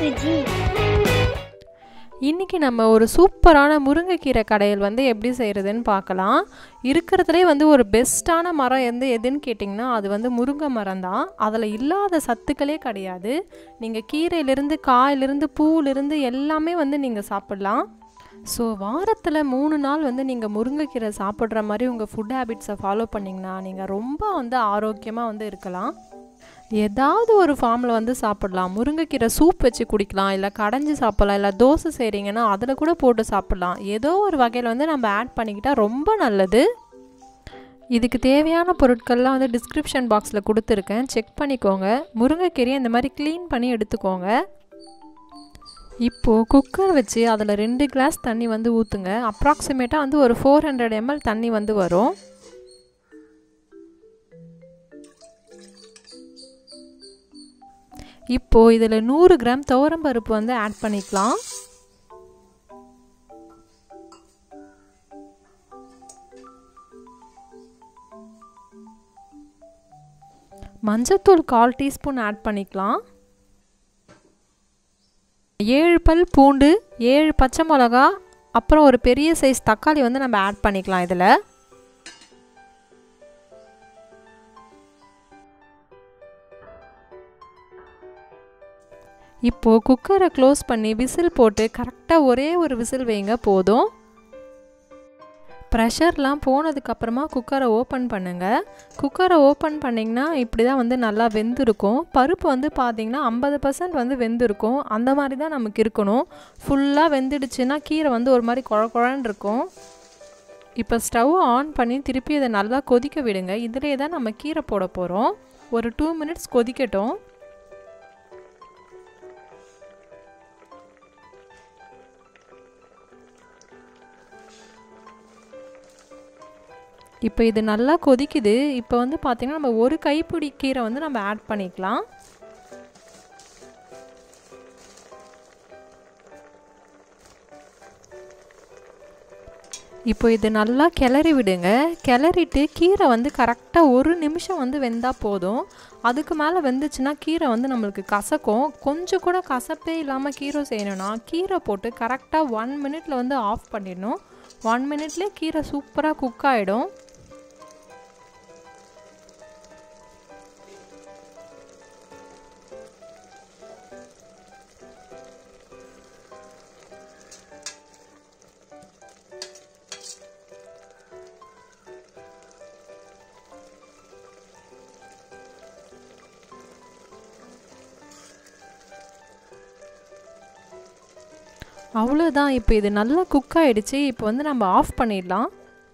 சுஜி இன்றைக்கி நம்ம ஒரு சூப்பரான முருங்கைக்கீரை கடையில் வந்து எப்படி செய்கிறதுன்னு பார்க்கலாம் இருக்கிறதுலே வந்து ஒரு பெஸ்ட்டான மரம் எந்த எதுன்னு கேட்டிங்கன்னா அது வந்து முருங்கை மரம் தான் அதில் இல்லாத சத்துக்களே கிடையாது நீங்கள் கீரையிலேருந்து காயிலிருந்து பூவிலிருந்து எல்லாமே வந்து நீங்கள் சாப்பிட்லாம் ஸோ வாரத்தில் மூணு நாள் வந்து நீங்கள் முருங்கைக்கீரை சாப்பிட்ற மாதிரி உங்கள் ஃபுட் ஹேபிட்ஸை ஃபாலோ பண்ணிங்கன்னா நீங்கள் ரொம்ப வந்து ஆரோக்கியமாக வந்து இருக்கலாம் ஏதாவது ஒரு ஃபார்மில் வந்து சாப்பிடலாம் முருங்கைக்கீரை சூப் வச்சு குடிக்கலாம் இல்லை கடைஞ்சி சாப்பிடலாம் இல்லை தோசை செய்கிறீங்கன்னா அதில் கூட போட்டு சாப்பிடலாம் ஏதோ ஒரு வகையில் வந்து நம்ம ஆட் பண்ணிக்கிட்டால் ரொம்ப நல்லது இதுக்கு தேவையான பொருட்கள்லாம் வந்து டிஸ்கிரிப்ஷன் பாக்ஸில் கொடுத்துருக்கேன் செக் பண்ணிக்கோங்க முருங்கைக்கீரையை இந்த மாதிரி க்ளீன் பண்ணி எடுத்துக்கோங்க இப்போது குக்கர் வச்சு அதில் ரெண்டு கிளாஸ் தண்ணி வந்து ஊற்றுங்க அப்ராக்சிமேட்டாக வந்து ஒரு ஃபோர் ஹண்ட்ரட் எம்எல் தண்ணி வந்து வரும் இப்போது இதில் நூறு கிராம் துவரம்பருப்பு வந்து ஆட் பண்ணிக்கலாம் மஞ்சத்தூள் கால் டீஸ்பூன் ஆட் பண்ணிக்கலாம் ஏழு பல் பூண்டு ஏழு பச்சை மிளகா அப்புறம் ஒரு பெரிய சைஸ் தக்காளி வந்து நம்ம ஆட் பண்ணிக்கலாம் இதில் இப்போது குக்கரை க்ளோஸ் பண்ணி விசில் போட்டு கரெக்டாக ஒரே ஒரு விசில் வைங்க போதும் ப்ரெஷர்லாம் போனதுக்கப்புறமா குக்கரை ஓப்பன் பண்ணுங்கள் குக்கரை ஓப்பன் பண்ணிங்கன்னா இப்படி தான் வந்து நல்லா வெந்திருக்கும் பருப்பு வந்து பார்த்திங்கன்னா ஐம்பது பர்சன்ட் வந்து வெந்திருக்கும் அந்த மாதிரி தான் நமக்கு இருக்கணும் ஃபுல்லாக வெந்துடுச்சுன்னா கீரை வந்து ஒரு மாதிரி குழ குழன்னு இருக்கும் இப்போ ஸ்டவ் ஆன் பண்ணி திருப்பி இதை நல்லா கொதிக்க விடுங்க இதிலே தான் நம்ம கீரை போட போகிறோம் ஒரு டூ மினிட்ஸ் கொதிக்கட்டும் இப்போ இது நல்லா கொதிக்குது இப்போ வந்து பார்த்திங்கன்னா நம்ம ஒரு கைப்பிடி கீரை வந்து நம்ம ஆட் பண்ணிக்கலாம் இப்போ இது நல்லா கிளறி விடுங்க கிளறிட்டு கீரை வந்து கரெக்டாக ஒரு நிமிஷம் வந்து வெந்தால் போதும் அதுக்கு மேலே வெந்துச்சுன்னா கீரை வந்து நம்மளுக்கு கசக்கும் கொஞ்சம் கூட கசப்பே இல்லாமல் கீரை செய்யணும்னா கீரை போட்டு கரெக்டாக ஒன் மினிட்ல வந்து ஆஃப் பண்ணிடணும் ஒன் மினிட்லேயே கீரை சூப்பராக குக் ஆகிடும் அவ்வளோதான் இப்போ இது நல்லா குக் ஆகிடுச்சு இப்போ வந்து நம்ம ஆஃப் பண்ணிடலாம்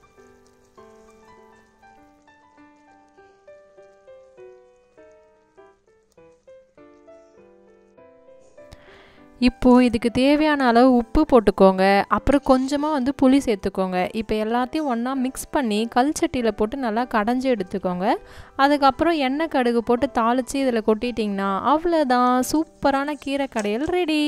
இப்போது இதுக்கு தேவையான அளவு உப்பு போட்டுக்கோங்க அப்புறம் கொஞ்சமாக வந்து புளி சேர்த்துக்கோங்க இப்போ எல்லாத்தையும் ஒன்றா மிக்ஸ் பண்ணி கல் சட்டியில் போட்டு நல்லா கடைஞ்சி எடுத்துக்கோங்க அதுக்கப்புறம் எண்ணெய் கடுகு போட்டு தாளித்து இதில் கொட்டிட்டிங்கன்னா அவ்வளோதான் சூப்பரான கீரை கடையல் ரெடி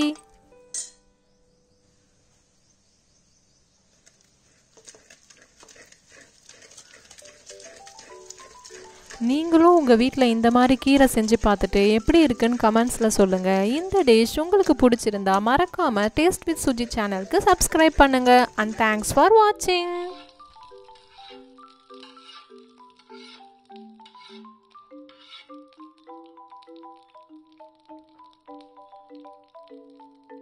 நீங்களும் உங்கள் வீட்டில் இந்த மாதிரி கீரை செஞ்சு பார்த்துட்டு எப்படி இருக்குன்னு கமெண்ட்ஸில் சொல்லுங்கள் இந்த டிஷ் உங்களுக்கு பிடிச்சிருந்தா மறக்காமல் டேஸ்ட் வித் சுஜி சேனலுக்கு சப்ஸ்கிரைப் பண்ணுங்கள் அண்ட் தேங்க்ஸ் ஃபார் வாட்சிங் Thank you.